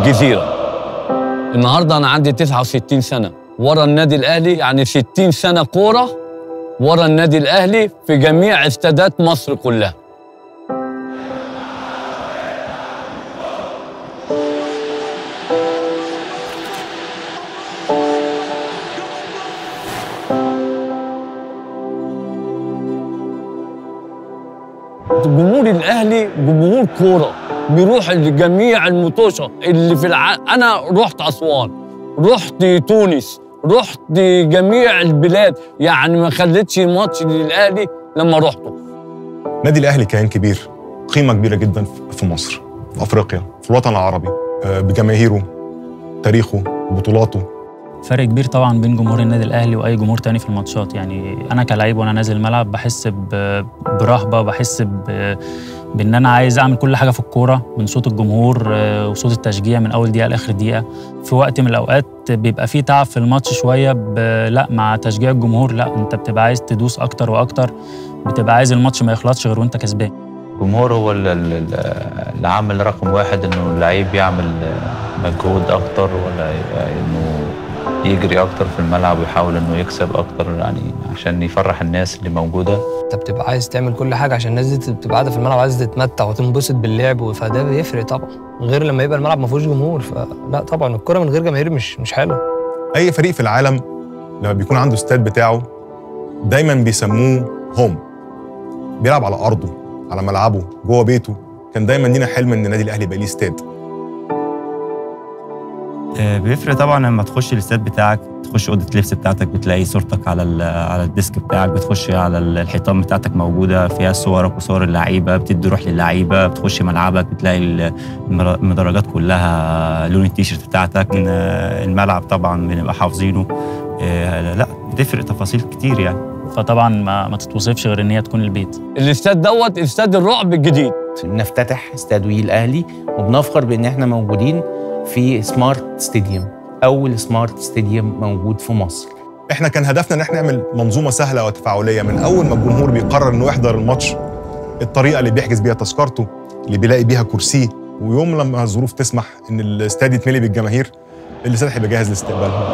الجزيره النهارده انا عندي 69 سنه ورا النادي الاهلي يعني 60 سنه كوره ورا النادي الاهلي في جميع استادات مصر كلها جمهور الاهلي جمهور كوره بيروح لجميع المطوشه اللي في الع... انا رحت اسوان رحت تونس رحت جميع البلاد يعني ما خليتش ماتش للاهلي لما رحته نادي الاهلي كيان كبير قيمه كبيره جدا في مصر في افريقيا في الوطن العربي آه، بجماهيره تاريخه بطولاته فرق كبير طبعا بين جمهور النادي الاهلي واي جمهور تاني في الماتشات يعني انا كلاعب وانا نازل الملعب بحس ب- برهبه بحس ب- بان انا عايز اعمل كل حاجه في الكوره من صوت الجمهور آه، وصوت التشجيع من اول دقيقه لاخر دقيقه في وقت من الاوقات بيبقى فيه تعب في الماتش شويه ب- لا مع تشجيع الجمهور لا انت بتبقى عايز تدوس اكتر واكتر بتبقى عايز الماتش ما يخلصش غير وانت كسبان الجمهور هو ال- ال- ال- العامل رقم واحد انه اللعيب يعمل مجهود اكتر ولا ي- انه يجري اكتر في الملعب ويحاول انه يكسب اكتر يعني عشان يفرح الناس اللي موجوده انت بتبقى عايز تعمل كل حاجه عشان الناس دي بتبقى قاعده في الملعب عايزه تتمتع وتنبسط باللعب فده بيفرق طبعا غير لما يبقى الملعب ما فيهوش جمهور فلا طبعا الكره من غير جماهير مش مش حلوه اي فريق في العالم لما بيكون عنده استاد بتاعه دايما بيسموه هوم بيلعب على ارضه على ملعبه جوه بيته كان دايما لينا حلم ان النادي الاهلي يبقى ليه استاد آه، بيفرق طبعا لما تخش الاستاد بتاعك تخش اوضه اللبس بتاعتك بتلاقي صورتك على ال- على الديسك بتاعك بتخش على ال- الحيطان بتاعتك موجوده فيها صورك وصور اللعيبه بتدي روح للعيبه بتخش ملعبك بتلاقي ال- المر- المدرجات كلها لون التيشيرت بتاعتك من آه، الملعب طبعا بنبقى حافظينه آه، لا بتفرق تفاصيل كتير يعني فطبعا ما, ما تتوصفش غير ان هي تكون البيت الاستاد دوت استاد الرعب الجديد نفتتح استاد وي الاهلي وبنفخر بان احنا موجودين في سمارت ستاديوم اول سمارت ستاديوم موجود في مصر احنا كان هدفنا ان احنا نعمل منظومه سهله وتفاعليه من اول ما الجمهور بيقرر انه يحضر الماتش الطريقه اللي بيحجز بيها تذكرته اللي بيلاقي بيها كرسيه ويوم لما الظروف تسمح ان الاستاد يتملي بالجماهير الاستاد هيبقى جاهز لاستقبالهم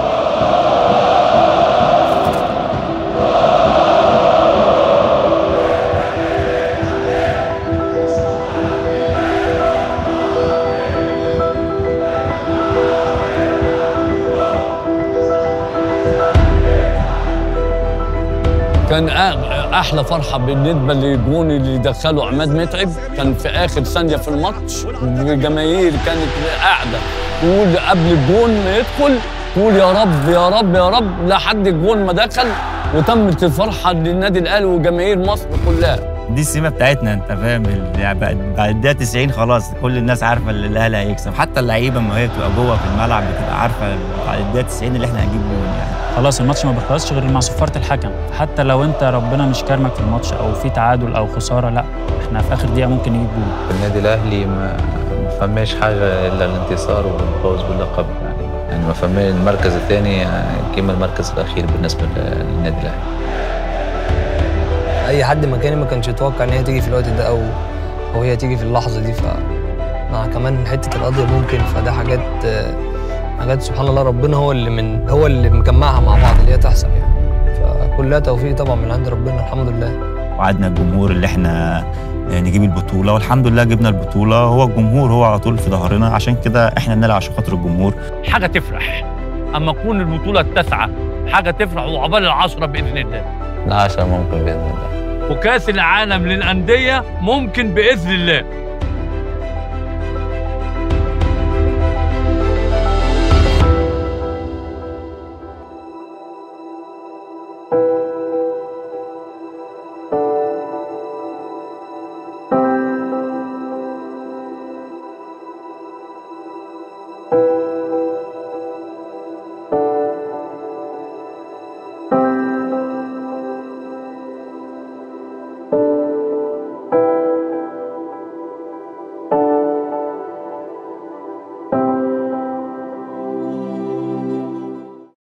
كان أ- احلى فرحه بالنسبه للجون اللي دخله عماد متعب كان في اخر ثانيه في الماتش الجماهير كانت قاعده تقول قبل الجون ما يدخل تقول يا رب يا رب يا رب لحد الجون ما دخل وتمت الفرحه للنادي الاهلي وجماهير مصر كلها دي السمه بتاعتنا انت فاهم ال- يعني بعد بعد الدقيقه 90 خلاص كل الناس عارفه ان الاهلي هيكسب حتى اللعيبه ما هي بتبقى جوه في الملعب بتبقى عارفه بعد الدقيقه 90 اللي احنا هنجيب جول يعني خلاص الماتش ما بيخلصش غير مع صفاره الحكم حتى لو انت ربنا مش كارمك في الماتش او في تعادل او خساره لا احنا في اخر دقيقه ممكن نجيب جول النادي الاهلي ما ما فماش حاجه الا الانتصار والفوز باللقب يعني يعني ما فماش المركز الثاني كما المركز الاخير بالنسبه للنادي الاهلي اي حد مكاني ما كانش يتوقع ان هي تيجي في الوقت ده او او هي تيجي في اللحظه دي ف مع كمان حته القضيه ممكن فده حاجات آه، حاجات سبحان الله ربنا هو اللي من هو اللي مجمعها مع بعض اللي هي تحصل يعني فكلها توفيق طبعا من عند ربنا الحمد لله وعدنا الجمهور اللي احنا نجيب البطوله والحمد لله جبنا البطوله هو الجمهور هو على طول في ظهرنا عشان كده احنا بنلعب عشان خاطر الجمهور حاجه تفرح اما تكون البطوله التاسعه حاجه تفرح وعقبال العشره باذن الله العشرة ممكن باذن الله وكاس العالم للانديه ممكن باذن الله